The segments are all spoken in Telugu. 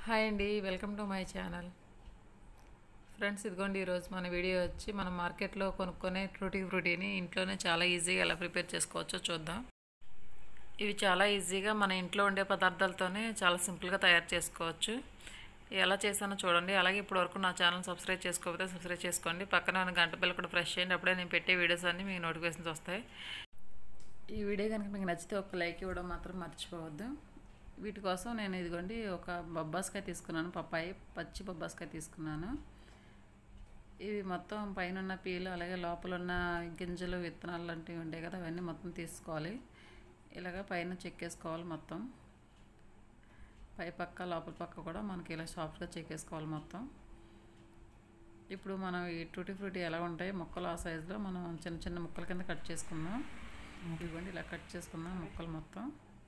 హాయ్ అండి welcome to my channel friends ఇదిగోండి ఈరోజు మన వీడియో వచ్చి మనం మార్కెట్లో కొనుక్కునే ట్రూటీ ఫ్రూటీని ఇంట్లోనే చాలా ఈజీగా ఎలా ప్రిపేర్ చేసుకోవచ్చో చూద్దాం ఇవి చాలా ఈజీగా మన ఇంట్లో ఉండే పదార్థాలతోనే చాలా సింపుల్గా తయారు చేసుకోవచ్చు ఎలా చేశానో చూడండి అలాగే ఇప్పుడు వరకు నా ఛానల్ సబ్స్క్రైబ్ చేసుకోకపోతే సబ్స్క్రైబ్ చేసుకోండి పక్కన ఉన్న గంట బిల్ల కూడా ప్రెస్ చేయండి అప్పుడే నేను పెట్టే వీడియోస్ అన్నీ మీకు నోటిఫికేషన్స్ వస్తాయి ఈ వీడియో కనుక మీకు నచ్చితే ఒక లైక్ ఇవ్వడం మాత్రం మర్చిపోవద్దు వీటి కోసం నేను ఇదిగోండి ఒక బొబ్బాస్కాయ తీసుకున్నాను పప్పాయి పచ్చి బొబ్బాస్కాయ తీసుకున్నాను ఇవి మొత్తం పైన ఉన్న పీలు అలాగే లోపల ఉన్న గింజలు విత్తనాలు లాంటివి ఉంటాయి కదా అవన్నీ మొత్తం తీసుకోవాలి ఇలాగ పైన చెక్కేసుకోవాలి మొత్తం పై పక్క లోపల పక్క కూడా మనకి ఇలా సాఫ్ట్గా చెక్కేసుకోవాలి మొత్తం ఇప్పుడు మనం ఈ టూటీ ఫ్రూటీ ఎలా ఉంటాయి ముక్కలు ఆ సైజులో మనం చిన్న చిన్న ముక్కల కింద కట్ చేసుకుందాం ఇదిగోండి ఇలా కట్ చేసుకుందాం ముక్కలు మొత్తం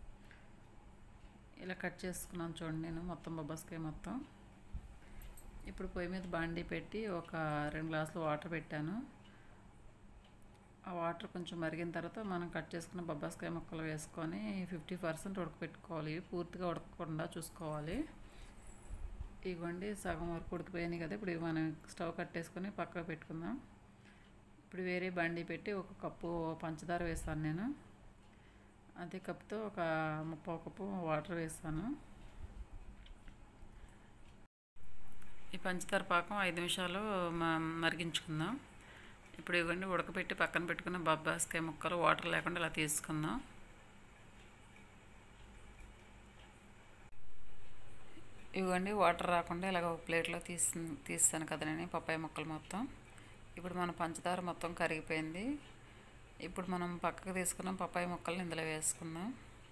ఇలా కట్ చేసుకున్నాను చూడండి నేను మొత్తం బొబ్బాస్కాయ మొత్తం ఇప్పుడు పొయ్యి మీద బాండీ పెట్టి ఒక రెండు గ్లాసులు వాటర్ పెట్టాను ఆ వాటర్ కొంచెం మరిగిన తర్వాత మనం కట్ చేసుకున్న బొబ్బాస్కాయ ముక్కలు వేసుకొని ఫిఫ్టీ పర్సెంట్ ఉడకపెట్టుకోవాలి పూర్తిగా ఉడకకుండా చూసుకోవాలి ఇవ్వండి సగం వరకు ఉడికిపోయినాయి కదా ఇప్పుడు మనం స్టవ్ కట్టేసుకొని పక్కకు పెట్టుకుందాం ఇప్పుడు వేరే బండి పెట్టి ఒక కప్పు పంచదార వేసాను నేను అదే కప్తో ఒక ముప్పై కప్పు వాటర్ వేసాను ఈ పంచదార పాకం ఐదు నిమిషాలు మరిగించుకుందాం ఇప్పుడు ఇవ్వండి ఉడకబెట్టి పక్కన పెట్టుకున్న బొబ్బాస్కాయ ముక్కలు వాటర్ లేకుండా ఇలా తీసుకుందాం ఇవ్వండి వాటర్ రాకుండా ఇలాగ ఒక ప్లేట్లో తీసి తీస్తాను కదా నేను పప్పాయ ముక్కలు మొత్తం ఇప్పుడు మన పంచదార మొత్తం కరిగిపోయింది ఇప్పుడు మనం పక్కకు తీసుకున్న పప్పాయ ముక్కల్ని ఇందులో వేసుకుందాం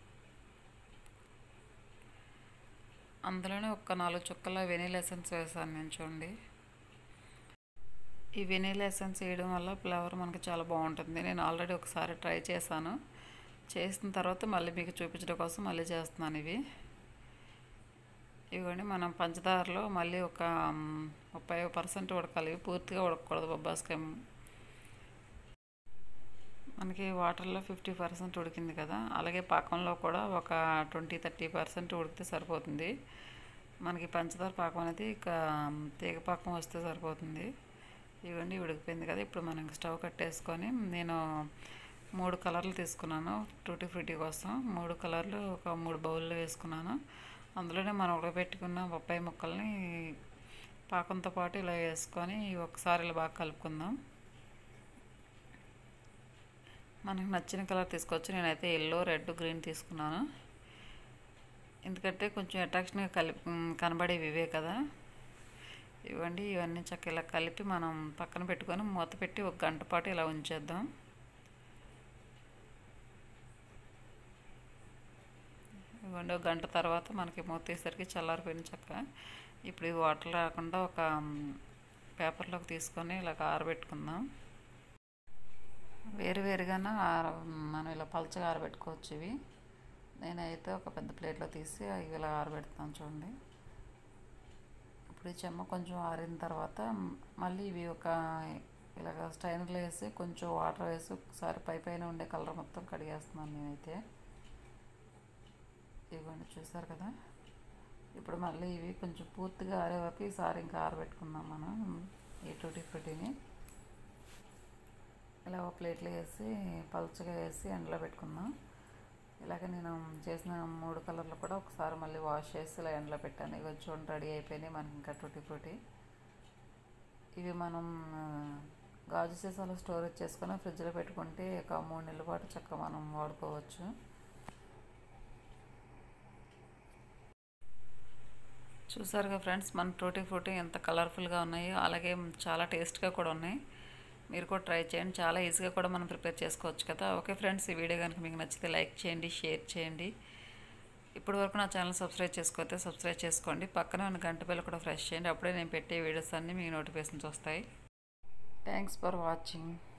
అందులోనే ఒక నాలుగు చుక్కల వెనీలా ఎసెన్స్ వేసాను నేను చూడండి ఈ వెనీలా ఎసెన్స్ వేయడం వల్ల ఫ్లేవర్ మనకి చాలా బాగుంటుంది నేను ఆల్రెడీ ఒకసారి ట్రై చేశాను చేసిన తర్వాత మళ్ళీ మీకు చూపించడం కోసం మళ్ళీ చేస్తున్నాను ఇవి ఇవ్వండి మనం పంచదారలో మళ్ళీ ఒక ముప్పై పర్సెంట్ ఉడకాలి పూర్తిగా ఉడకకూడదు బొబ్బాస్కాయ మనకి వాటర్లో ఫిఫ్టీ పర్సెంట్ ఉడికింది కదా అలాగే పాకంలో కూడా ఒక ట్వంటీ థర్టీ పర్సెంట్ ఉడికితే సరిపోతుంది మనకి పంచదార పాకం అనేది ఇక తీగ పాకం వస్తే సరిపోతుంది ఇవన్నీ ఉడికిపోయింది కదా ఇప్పుడు మనం స్టవ్ కట్టేసుకొని నేను మూడు కలర్లు తీసుకున్నాను టూటీ ఫ్రూటీ కోసం మూడు కలర్లు ఒక మూడు బౌల్లో వేసుకున్నాను అందులోనే మనం ఉడకబెట్టుకున్న బొప్పాయి ముక్కల్ని పాకంతో పాటు ఇలా వేసుకొని ఒకసారి ఇలా బాగా కలుపుకుందాం మనకు నచ్చిన కలర్ తీసుకోవచ్చు నేనైతే ఎల్లో రెడ్ గ్రీన్ తీసుకున్నాను ఎందుకంటే కొంచెం అట్రాక్షన్గా కలిపి కనబడేవి ఇవే కదా ఇవ్వండి ఇవన్నీ చక్క ఇలా కలిపి మనం పక్కన పెట్టుకొని మూత పెట్టి ఒక గంట పాటు ఇలా ఉంచేద్దాం ఇవ్వండి ఒక గంట తర్వాత మనకి మూత తీసేసరికి చల్లారిపోయిన చక్క ఇప్పుడు ఇది వాటర్ రాకుండా ఒక పేపర్లోకి తీసుకొని ఇలా ఆరబెట్టుకుందాం వేరు వేరుగానే మనం ఇలా పలచగా ఆరబెట్టుకోవచ్చు ఇవి నేనైతే ఒక పెద్ద ప్లేట్లో తీసి ఇవి ఇలా ఆరబెడతాను చూడండి ఇప్పుడు ఈ చెమ్మ కొంచెం ఆరిన తర్వాత మళ్ళీ ఇవి ఒక ఇలాగ స్టైనర్లో వేసి కొంచెం వాటర్ వేసి ఒకసారి పై పైన ఉండే కలర్ మొత్తం కడిగేస్తున్నాను నేనైతే ఇవ్వండి చూసారు కదా ఇప్పుడు మళ్ళీ ఇవి కొంచెం పూర్తిగా ఆరే వరకు ఈసారి ఇంకా ఆరబెట్టుకుందాం మనం ఈ టూటీ ఫ్రూటీని ఇలా ఒక ప్లేట్లో వేసి పలుచగా వేసి ఎండలో పెట్టుకుందాం ఇలాగ నేను చేసిన మూడు కలర్లు కూడా ఒకసారి మళ్ళీ వాష్ చేసి ఇలా ఎండలో పెట్టాను ఇవి చూడండి రెడీ అయిపోయినాయి మనకి ఇంకా టూటీ ఫ్రూటీ ఇవి మనం గాజు సీసాలో స్టోరేజ్ చేసుకొని ఫ్రిడ్జ్లో పెట్టుకుంటే ఒక మూడు నెలల పాటు చక్కగా మనం వాడుకోవచ్చు చూసారుగా ఫ్రెండ్స్ మన టూటీ ఫ్రూటీ ఎంత కలర్ఫుల్గా ఉన్నాయో అలాగే చాలా టేస్ట్గా కూడా ఉన్నాయి మీరు కూడా ట్రై చేయండి చాలా ఈజీగా కూడా మనం ప్రిపేర్ చేసుకోవచ్చు కదా ఓకే ఫ్రెండ్స్ ఈ వీడియో కనుక మీకు నచ్చితే లైక్ చేయండి షేర్ చేయండి ఇప్పటి వరకు నా ఛానల్ సబ్స్క్రైబ్ చేసుకోతే సబ్స్క్రైబ్ చేసుకోండి పక్కన ఉన్న గంట బిల్ల కూడా ఫ్రెష్ చేయండి అప్పుడే నేను పెట్టే వీడియోస్ అన్నీ మీకు నోటిఫికేషన్స్ వస్తాయి థ్యాంక్స్ ఫర్ వాచింగ్